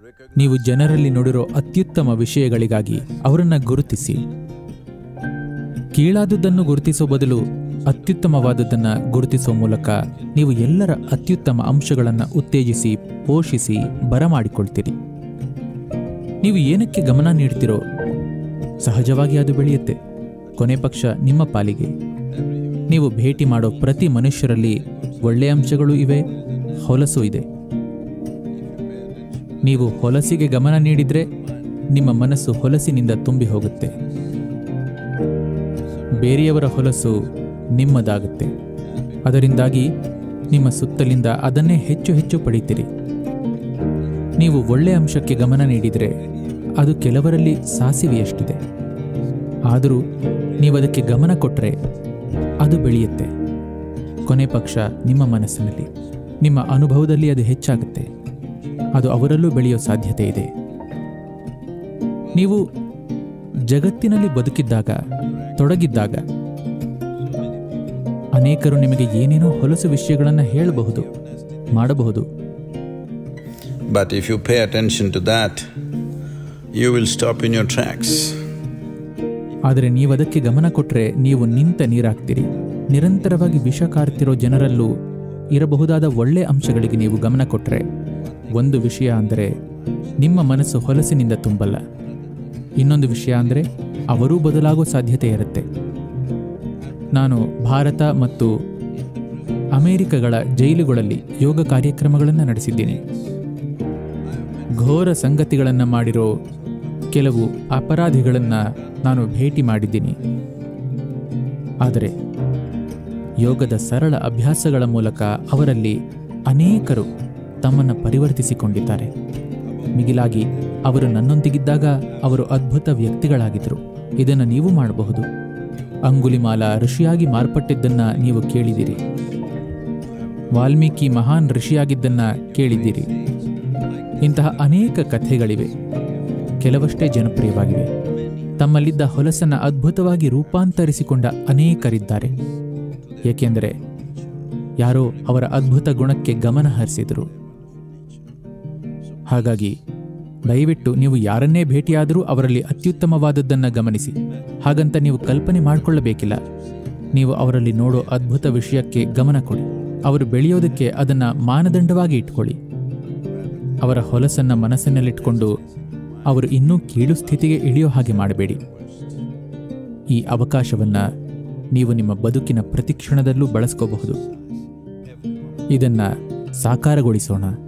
ನೀವು ಜನರಲ್ಲಿ ನೋಡಿರೋ ಅತ್ಯುತ್ತಮ ವಿಷಯಗಳಿಗಾಗಿ ಅವರನ್ನ ಗುರುತಿಸಿ ಕೀಳಾದುದನ್ನು ಗುರುತಿಸೋ ಬದಲು ಅತ್ಯುತ್ತಮವಾದದ್ದನ್ನು ಗುರುತಿಸೋ ಮೂಲಕ ನೀವು ಎಲ್ಲರ ಅತ್ಯುತ್ತಮ ಅಂಶಗಳನ್ನು ಉತ್ತೇಜಿಸಿ ಪೋಷಿಸಿ ಬರಮಾಡಿಕೊಳ್ತೀರಿ ನೀವು ಏನಕ್ಕೆ ಗಮನ ನೀಡ್ತಿರೋ ಸಹಜವಾಗಿ ಅದು ಬೆಳೆಯುತ್ತೆ ಕೊನೆ ಪಕ್ಷ ನಿಮ್ಮ ಪಾಲಿಗೆ ನೀವು ಭೇಟಿ ಮಾಡೋ ಪ್ರತಿ ಮನುಷ್ಯರಲ್ಲಿ ಒಳ್ಳೆಯ ಅಂಶಗಳು ಇವೆ ಹೊಲಸು ಇದೆ ನೀವು ಹೊಲಸಿಗೆ ಗಮನ ನೀಡಿದ್ರೆ ನಿಮ್ಮ ಮನಸ್ಸು ಹೊಲಸಿನಿಂದ ತುಂಬಿ ಹೋಗುತ್ತೆ ಬೇರೆಯವರ ಹೊಲಸು ನಿಮ್ಮದಾಗುತ್ತೆ ಅದರಿಂದಾಗಿ ನಿಮ್ಮ ಸುತ್ತಲಿಂದ ಅದನ್ನೇ ಹೆಚ್ಚು ಹೆಚ್ಚು ಪಡೀತೀರಿ ನೀವು ಒಳ್ಳೆಯ ಅಂಶಕ್ಕೆ ಗಮನ ನೀಡಿದರೆ ಅದು ಕೆಲವರಲ್ಲಿ ಸಾಸಿವೆಯಷ್ಟಿದೆ ಆದರೂ ನೀವು ಅದಕ್ಕೆ ಗಮನ ಕೊಟ್ಟರೆ ಅದು ಬೆಳೆಯುತ್ತೆ ಕೊನೆ ಪಕ್ಷ ನಿಮ್ಮ ಮನಸ್ಸಿನಲ್ಲಿ ನಿಮ್ಮ ಅನುಭವದಲ್ಲಿ ಅದು ಹೆಚ್ಚಾಗುತ್ತೆ ಅದು ಅವರಲ್ಲೂ ಬೆಳೆಯೋ ಸಾಧ್ಯತೆ ಇದೆ ನೀವು ಜಗತ್ತಿನಲ್ಲಿ ಬದುಕಿದ್ದಾಗ ತೊಡಗಿದ್ದಾಗ ಅನೇಕರು ನಿಮಗೆ ಏನೇನೋ ಹೊಲಸು ವಿಷಯಗಳನ್ನು ಹೇಳಬಹುದು ಮಾಡಬಹುದು But if you pay attention to that, you will stop in your tracks. ಆದರೆ ನೀವು ಅದಕ್ಕೆ ಗಮನ ಕೊಟ್ಟರೆ ನೀವು ನಿಂತ ನೀರಾಗ್ತೀರಿ ನಿರಂತರವಾಗಿ ವಿಷ ಕಾರ್ತಿರೋ ಜನರಲ್ಲೂ ಇರಬಹುದಾದ ಒಳ್ಳೆ ಅಂಶಗಳಿಗೆ ನೀವು ಗಮನ ಕೊಟ್ಟರೆ ಒಂದು ವಿಷಯ ಅಂದರೆ ನಿಮ್ಮ ಮನಸ್ಸು ಹೊಲಸಿನಿಂದ ತುಂಬಲ್ಲ ಇನ್ನೊಂದು ವಿಷಯ ಅಂದರೆ ಅವರೂ ಬದಲಾಗೋ ಸಾಧ್ಯತೆ ಇರುತ್ತೆ ನಾನು ಭಾರತ ಮತ್ತು ಅಮೆರಿಕಗಳ ಜೈಲುಗಳಲ್ಲಿ ಯೋಗ ಕಾರ್ಯಕ್ರಮಗಳನ್ನು ನಡೆಸಿದ್ದೀನಿ ಘೋರ ಸಂಗತಿಗಳನ್ನು ಮಾಡಿರೋ ಕೆಲವು ಅಪರಾಧಿಗಳನ್ನು ನಾನು ಭೇಟಿ ಮಾಡಿದ್ದೀನಿ ಆದರೆ ಯೋಗದ ಸರಳ ಅಭ್ಯಾಸಗಳ ಮೂಲಕ ಅವರಲ್ಲಿ ಅನೇಕರು ತಮ್ಮನ್ನು ಪರಿವರ್ತಿಸಿಕೊಂಡಿದ್ದಾರೆ ಮಿಗಿಲಾಗಿ ಅವರು ನನ್ನೊಂದಿಗಿದ್ದಾಗ ಅವರು ಅದ್ಭುತ ವ್ಯಕ್ತಿಗಳಾಗಿದ್ದರು ಇದನ್ನು ನೀವು ಮಾಡಬಹುದು ಅಂಗುಲಿಮಾಲ ಋಷಿಯಾಗಿ ಮಾರ್ಪಟ್ಟಿದ್ದನ್ನ ನೀವು ಕೇಳಿದಿರಿ ವಾಲ್ಮೀಕಿ ಮಹಾನ್ ಋಷಿಯಾಗಿದ್ದನ್ನ ಕೇಳಿದ್ದೀರಿ ಇಂತಹ ಅನೇಕ ಕಥೆಗಳಿವೆ ಕೆಲವಷ್ಟೇ ಜನಪ್ರಿಯವಾಗಿವೆ ತಮ್ಮಲ್ಲಿದ್ದ ಹೊಲಸನ್ನ ಅದ್ಭುತವಾಗಿ ರೂಪಾಂತರಿಸಿಕೊಂಡ ಅನೇಕರಿದ್ದಾರೆ ಏಕೆಂದರೆ ಯಾರೋ ಅವರ ಅದ್ಭುತ ಗುಣಕ್ಕೆ ಗಮನ ಹರಿಸಿದರು ಹಾಗಾಗಿ ದಯವಿಟ್ಟು ನೀವು ಯಾರನ್ನೇ ಭೇಟಿಯಾದರೂ ಅವರಲ್ಲಿ ಅತ್ಯುತ್ತಮವಾದದ್ದನ್ನು ಗಮನಿಸಿ ಹಾಗಂತ ನೀವು ಕಲ್ಪನೆ ಮಾಡಿಕೊಳ್ಳಬೇಕಿಲ್ಲ ನೀವು ಅವರಲ್ಲಿ ನೋಡೋ ಅದ್ಭುತ ವಿಷಯಕ್ಕೆ ಗಮನ ಕೊಡಿ ಅವರು ಬೆಳೆಯೋದಕ್ಕೆ ಅದನ್ನ ಮಾನದಂಡವಾಗಿ ಇಟ್ಕೊಳ್ಳಿ ಅವರ ಹೊಲಸನ್ನ ಮನಸ್ಸಿನಲ್ಲಿಟ್ಕೊಂಡು ಅವರು ಇನ್ನೂ ಕೀಳು ಸ್ಥಿತಿಗೆ ಇಳಿಯೋ ಹಾಗೆ ಮಾಡಬೇಡಿ ಈ ಅವಕಾಶವನ್ನ ನೀವು ನಿಮ್ಮ ಬದುಕಿನ ಪ್ರತಿಕ್ಷಣದಲ್ಲೂ ಬಳಸ್ಕೋಬಹುದು ಇದನ್ನ ಸಾಕಾರಗೊಳಿಸೋಣ